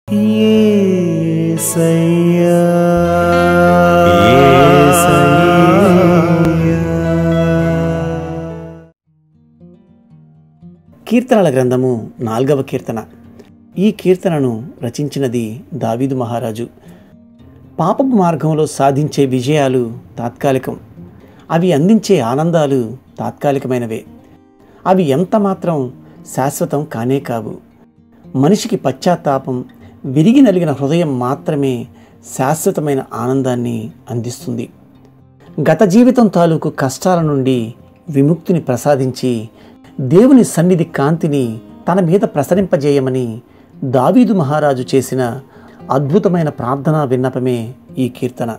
యేసయ్యా కీర్తనల గ్రంథము నాల్గవ కీర్తన ఈ కీర్తనను రచించినది దావీదు మహారాజు పాపపు మార్గంలో సాధించే విజయాలు తాత్కాలికం అవి అందించే ఆనందాలు తాత్కాలికమైనవే అవి ఎంత మాత్రం శాశ్వతం కానే కావు మనిషికి పశ్చాత్తాపం విరిగి నలిగిన హృదయం మాత్రమే శాశ్వతమైన ఆనందాన్ని అందిస్తుంది గత జీవితం తాలూకు కష్టాల నుండి విముక్తిని ప్రసాదించి దేవుని సన్నిధి కాంతిని తన మీద ప్రసరింపజేయమని దావీదు మహారాజు చేసిన అద్భుతమైన ప్రార్థనా విన్నపమే ఈ కీర్తన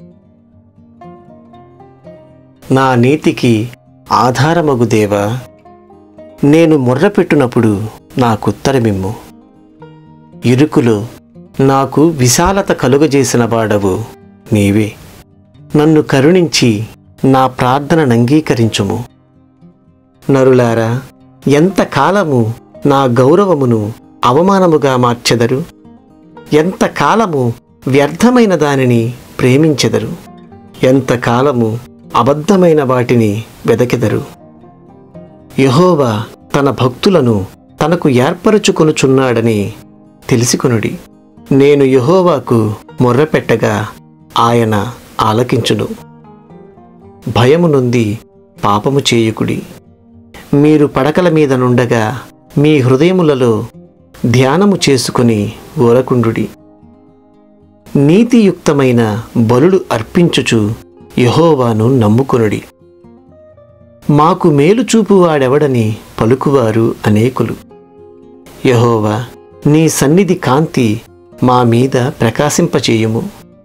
నా నీతికి ఆధారమగు దేవా నేను మొర్రపెట్టునప్పుడు నాకుత్తరమిమ్ము ఇరుకులో నాకు విశాలత కలుగజేసిన వాడవు నీవే నన్ను కరుణించి నా ప్రార్థనను అంగీకరించుము నరులారా ఎంతకాలము నా గౌరవమును అవమానముగా మార్చెదరు ఎంతకాలము వ్యర్థమైన దానిని ప్రేమించెదరు ఎంతకాలము అబద్ధమైన వాటిని వెదకెదరు యహోవా తన భక్తులను తనకు ఏర్పరచుకొనుచున్నాడని తెలిసికొనుడి నేను యహోవాకు మొర్రపెట్టగా ఆయన ఆలకించును భయము నొంది పాపము చేయుకుడి మీరు పడకల మీద నుండగా మీ హృదయములలో ధ్యానము చేసుకుని ఊరకుండుడి నీతియుక్తమైన బలులు అర్పించుచు యహోవాను నమ్ముకొనుడి మాకు మేలు చూపువాడెవడని పలుకువారు అనేకులు యహోవా నీ సన్నిధి కాంతి మా మీద ప్రకాశింపచేయుము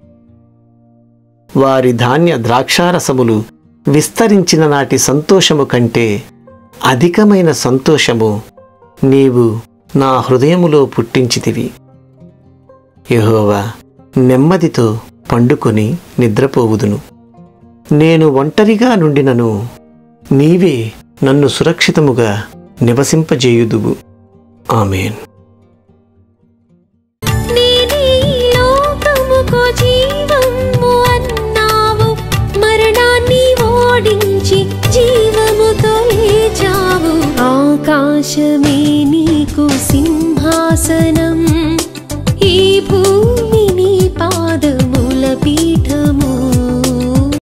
వారి ధాన్య ద్రాక్షారసములు విస్తరించిన నాటి సంతోషము కంటే అధికమైన సంతోషము నీవు నా హృదయములో పుట్టించితివి యహోవా నెమ్మదితో పండుకొని నిద్రపోవుదును నేను ఒంటరిగా నుండినను నీవే నన్ను సురక్షితముగా నివసింపజేయుదువు ఆమెన్ నేనే లోకముకు జీవము అన్నావు మరణాన్ని ఓడించి జీవముతో లేచావు ఆకాశమే నీ